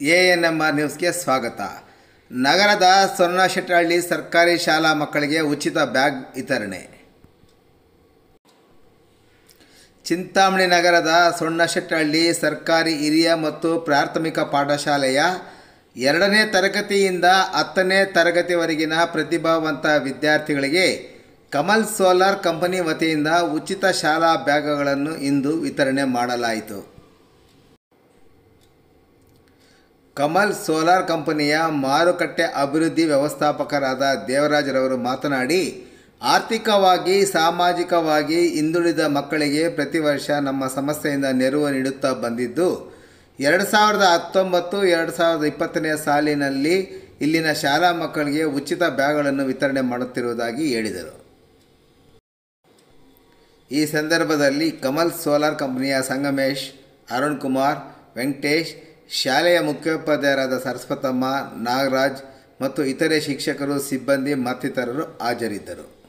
A N M R ನ್ಯೂಸ್ಗೆ ಸ್ವಾಗತ ನಗರದ ಸೊನ್ನಶೆಟ್ಟಹಳ್ಳಿ ಸರ್ಕಾರಿ ಶಾಲಾ ಮಕ್ಕಳಿಗೆ ಉಚಿತ ಬ್ಯಾಗ್ ವಿತರಣೆ ಚಿಂತಾಮಣಿ ನಗರದ ಸೊನ್ನಶೆಟ್ಟಹಳ್ಳಿ ಸರ್ಕಾರಿ ಹಿರಿಯ ಮತ್ತು ಪ್ರಾಥಮಿಕ ಪಾಠಶಾಲೆಯ ಎರಡನೇ ತರಗತಿಯಿಂದ ಹತ್ತನೇ ತರಗತಿವರೆಗಿನ ಪ್ರತಿಭಾವಂತ ವಿದ್ಯಾರ್ಥಿಗಳಿಗೆ ಕಮಲ್ ಸೋಲಾರ್ ಕಂಪನಿ ವತಿಯಿಂದ ಉಚಿತ ಶಾಲಾ ಬ್ಯಾಗ್ಗಳನ್ನು ಇಂದು ವಿತರಣೆ ಮಾಡಲಾಯಿತು ಕಮಲ್ ಸೋಲಾರ್ ಕಂಪನಿಯ ಮಾರುಕಟ್ಟೆ ಅಭಿವೃದ್ಧಿ ವ್ಯವಸ್ಥಾಪಕರಾದ ದೇವರಾಜರವರು ಮಾತನಾಡಿ ಆರ್ಥಿಕವಾಗಿ ಸಾಮಾಜಿಕವಾಗಿ ಹಿಂದುಳಿದ ಮಕ್ಕಳಿಗೆ ಪ್ರತಿ ವರ್ಷ ನಮ್ಮ ಸಂಸ್ಥೆಯಿಂದ ನೆರವು ನೀಡುತ್ತಾ ಬಂದಿದ್ದು ಎರಡು ಸಾವಿರದ ಹತ್ತೊಂಬತ್ತು ಎರಡು ಸಾವಿರದ ಇಪ್ಪತ್ತನೇ ಸಾಲಿನಲ್ಲಿ ಇಲ್ಲಿನ ಶಾಲಾ ಮಕ್ಕಳಿಗೆ ಉಚಿತ ಬ್ಯಾಗ್ಗಳನ್ನು ವಿತರಣೆ ಮಾಡುತ್ತಿರುವುದಾಗಿ ಹೇಳಿದರು ಈ ಸಂದರ್ಭದಲ್ಲಿ ಕಮಲ್ ಸೋಲಾರ್ ಕಂಪನಿಯ ಸಂಗಮೇಶ್ ಅರುಣ್ ಕುಮಾರ್ ವೆಂಕಟೇಶ್ ಶಾಲೆಯ ಮುಖ್ಯೋಪಾಧ್ಯಾಯರಾದ ಸರಸ್ವತಮ್ಮ ನಾಗರಾಜ್ ಮತ್ತು ಇತರೆ ಶಿಕ್ಷಕರು ಸಿಬ್ಬಂದಿ ಮತ್ತಿತರರು ಹಾಜರಿದ್ದರು